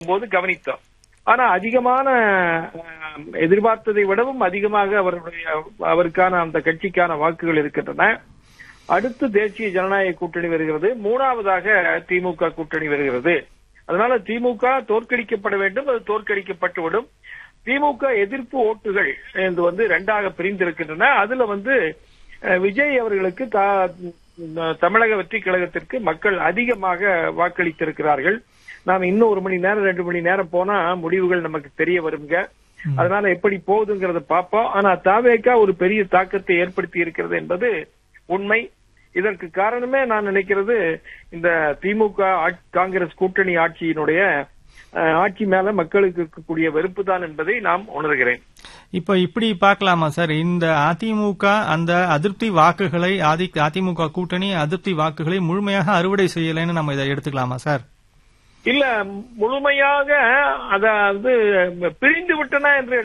போது கவனித்தோம் ஆனா அதிகமான அஹ், எதிர்பார்த்ததை விடவும் அதிகமாக அவருடைய அவருக்கான அந்த கட்சிக்கான வாக்குகள் இருக்கின்றன அடுத்து தேசிய ஜனநாயக கூட்டணி வருகிறது மூணாவதாக திமுக கூட்டணி வருகிறது அதனால திமுக தோற்கடிக்கப்பட வேண்டும் அது தோற்கடிக்கப்பட்டுவிடும் திமுக எதிர்ப்பு ஓட்டுகள் இது வந்து ரெண்டாக பிரிந்திருக்கின்றன அதுல வந்து அஹ், விஜய் அவர்களுக்கு தா- தமிழக வெற்றி கழகத்திற்கு மக்கள் அதிகமாக வாக்களித்திருக்கிறார்கள் நாம் இன்னும் ஒரு மணி நேரம் ரெண்டு மணி நேரம் போனா முடிவுகள் நமக்கு தெரிய வருங்க அதனால எப்படி போகுதுங்கிறத பார்ப்போம் ஆனா தாவேக்கா ஒரு பெரிய தாக்கத்தை ஏற்படுத்தி இருக்கிறது என்பது உண்மை இதற்கு காரணமே நான் நினைக்கிறது இந்த திமுக ஆட்- காங்கிரஸ் கூட்டணி ஆட்சியினுடைய அஹ், ஆட்சி மேல மக்களுக்கு இருக்கக்கூடிய வெறுப்பு தான் என்பதை நாம் உணர்கிறேன் இப்ப இப்படி பார்க்கலாமா சார் இந்த அதிமுக அந்த அதிருப்தி வாக்குகளை ஆதி அதிமுக கூட்டணி அதிருப்தி வாக்குகளை முழுமையாக அறுவடை செய்யலைன்னு நம்ம இதை எடுத்துக்கலாமா சார் இல்ல முழுமையாக அதாவது பிரிந்து விட்டன என்று